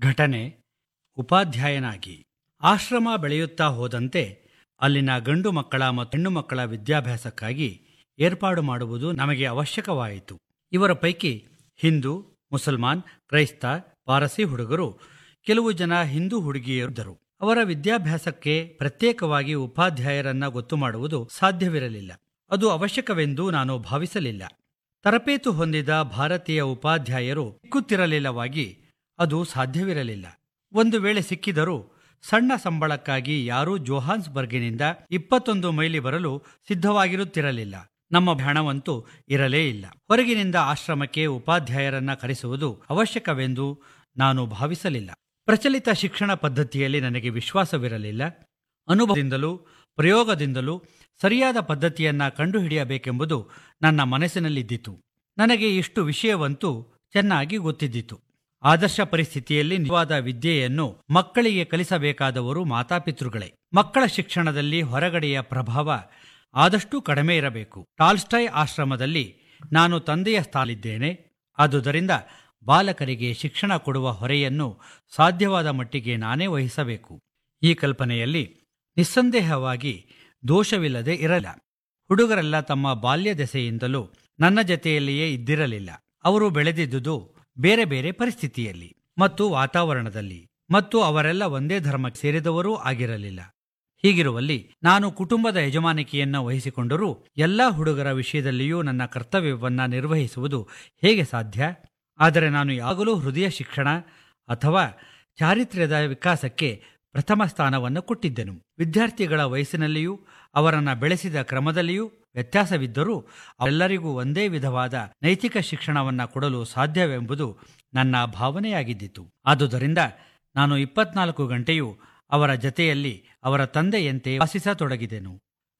ಘಟನೆ ಉಪಾಧ್ಯಾಯನಾಗಿ ಆಶ್ರಮ ಬೆಳೆಯುತ್ತಾ ಹೋದಂತೆ ಅಲ್ಲಿನ ಗಂಡು ಮಕ್ಕಳ ಮತ್ತು ಹೆಣ್ಣು ಮಕ್ಕಳ ವಿದ್ಯಾಭ್ಯಾಸಕ್ಕಾಗಿ ಏರ್ಪಾಡು ಮಾಡುವುದು ನಮಗೆ ಅವಶ್ಯಕವಾಯಿತು ಇವರ ಪೈಕಿ ಹಿಂದೂ ಮುಸಲ್ಮಾನ್ ಕ್ರೈಸ್ತ ಪಾರಸಿ ಹುಡುಗರು ಕೆಲವು ಜನ ಹಿಂದೂ ಹುಡುಗಿಯರಿದ್ದರು ಅವರ ವಿದ್ಯಾಭ್ಯಾಸಕ್ಕೆ ಪ್ರತ್ಯೇಕವಾಗಿ ಉಪಾಧ್ಯಾಯರನ್ನ ಗೊತ್ತು ಮಾಡುವುದು ಸಾಧ್ಯವಿರಲಿಲ್ಲ ಅದು ಅವಶ್ಯಕವೆಂದು ನಾನು ಭಾವಿಸಲಿಲ್ಲ ತರಬೇತು ಹೊಂದಿದ ಭಾರತೀಯ ಉಪಾಧ್ಯಾಯರು ಸಿಕ್ಕುತ್ತಿರಲಿಲ್ಲವಾಗಿ ಅದು ಸಾಧ್ಯವಿರಲಿಲ್ಲ ಒಂದು ವೇಳೆ ಸಿಕ್ಕಿದರೂ ಸಣ್ಣ ಸಂಬಳಕ್ಕಾಗಿ ಯಾರೂ ಜೋಹಾನ್ಸ್ಬರ್ಗಿನಿಂದ ಇಪ್ಪತ್ತೊಂದು ಮೈಲಿ ಬರಲು ಸಿದ್ಧವಾಗಿರುತ್ತಿರಲಿಲ್ಲ ನಮ್ಮ ಹಣವಂತೂ ಇರಲೇ ಇಲ್ಲ ಹೊರಗಿನಿಂದ ಆಶ್ರಮಕ್ಕೆ ಉಪಾಧ್ಯಾಯರನ್ನ ಕರೆಸುವುದು ಅವಶ್ಯಕವೆಂದು ನಾನು ಭಾವಿಸಲಿಲ್ಲ ಪ್ರಚಲಿತ ಶಿಕ್ಷಣ ಪದ್ಧತಿಯಲ್ಲಿ ನನಗೆ ವಿಶ್ವಾಸವಿರಲಿಲ್ಲ ಅನುಭವದಿಂದಲೂ ಪ್ರಯೋಗದಿಂದಲೂ ಸರಿಯಾದ ಪದ್ಧತಿಯನ್ನ ಕಂಡುಹಿಡಿಯಬೇಕೆಂಬುದು ನನ್ನ ಮನಸ್ಸಿನಲ್ಲಿದ್ದಿತು ನನಗೆ ಇಷ್ಟು ವಿಷಯವಂತೂ ಚೆನ್ನಾಗಿ ಗೊತ್ತಿದ್ದಿತು ಆದರ್ಶ ಪರಿಸ್ಥಿತಿಯಲ್ಲಿ ನಿಜವಾದ ವಿದ್ಯೆಯನ್ನು ಮಕ್ಕಳಿಗೆ ಕಲಿಸಬೇಕಾದವರು ಮಾತಾಪಿತೃಗಳೇ ಮಕ್ಕಳ ಶಿಕ್ಷಣದಲ್ಲಿ ಹೊರಗಡೆಯ ಪ್ರಭಾವ ಆದಷ್ಟು ಕಡಿಮೆ ಇರಬೇಕು ಟಾಲ್ಸ್ಟಾಯ್ ಆಶ್ರಮದಲ್ಲಿ ನಾನು ತಂದೆಯ ಸ್ಥಾನಲ್ಲಿದ್ದೇನೆ ಆದುದರಿಂದ ಬಾಲಕರಿಗೆ ಶಿಕ್ಷಣ ಕೊಡುವ ಹೊರೆಯನ್ನು ಸಾಧ್ಯವಾದ ಮಟ್ಟಿಗೆ ನಾನೇ ವಹಿಸಬೇಕು ಈ ಕಲ್ಪನೆಯಲ್ಲಿ ನಿಸ್ಸಂದೇಹವಾಗಿ ದೋಷವಿಲ್ಲದೆ ಇರಲ್ಲ ಹುಡುಗರೆಲ್ಲ ತಮ್ಮ ಬಾಲ್ಯ ದೆಸೆಯಿಂದಲೂ ನನ್ನ ಜತೆಯಲ್ಲಿಯೇ ಇದ್ದಿರಲಿಲ್ಲ ಅವರು ಬೆಳೆದಿದ್ದುದು ಬೇರೆ ಬೇರೆ ಪರಿಸ್ಥಿತಿಯಲ್ಲಿ ಮತ್ತು ವಾತಾವರಣದಲ್ಲಿ ಮತ್ತು ಅವರೆಲ್ಲ ಒಂದೇ ಧರ್ಮಕ್ಕೆ ಸೇರಿದವರೂ ಆಗಿರಲಿಲ್ಲ ಹೀಗಿರುವಲ್ಲಿ ನಾನು ಕುಟುಂಬದ ಯಜಮಾನಿಕೆಯನ್ನ ವಹಿಸಿಕೊಂಡರೂ ಎಲ್ಲಾ ಹುಡುಗರ ವಿಷಯದಲ್ಲಿಯೂ ನನ್ನ ಕರ್ತವ್ಯವನ್ನ ನಿರ್ವಹಿಸುವುದು ಹೇಗೆ ಸಾಧ್ಯ ಆದರೆ ನಾನು ಯಾವಾಗಲೂ ಹೃದಯ ಶಿಕ್ಷಣ ಅಥವಾ ಚಾರಿತ್ರ್ಯದ ವಿಕಾಸಕ್ಕೆ ಪ್ರಥಮ ಸ್ಥಾನವನ್ನು ಕೊಟ್ಟಿದ್ದೆನು ವಿದ್ಯಾರ್ಥಿಗಳ ವಯಸ್ಸಿನಲ್ಲಿಯೂ ಅವರನ್ನ ಬೆಳೆಸಿದ ಕ್ರಮದಲ್ಲಿಯೂ ವ್ಯತ್ಯಾಸವಿದ್ದರೂ ಅವರೆಲ್ಲರಿಗೂ ಒಂದೇ ವಿಧವಾದ ನೈತಿಕ ಶಿಕ್ಷಣವನ್ನ ಕೊಡಲು ಸಾಧ್ಯವೆಂಬುದು ನನ್ನ ಭಾವನೆಯಾಗಿದ್ದಿತು ಆದುದರಿಂದ ನಾನು ಇಪ್ಪತ್ನಾಲ್ಕು ಗಂಟೆಯೂ ಅವರ ಜತೆಯಲ್ಲಿ ಅವರ ತಂದೆಯಂತೆ ವಾಸಿಸತೊಡಗಿದೆನು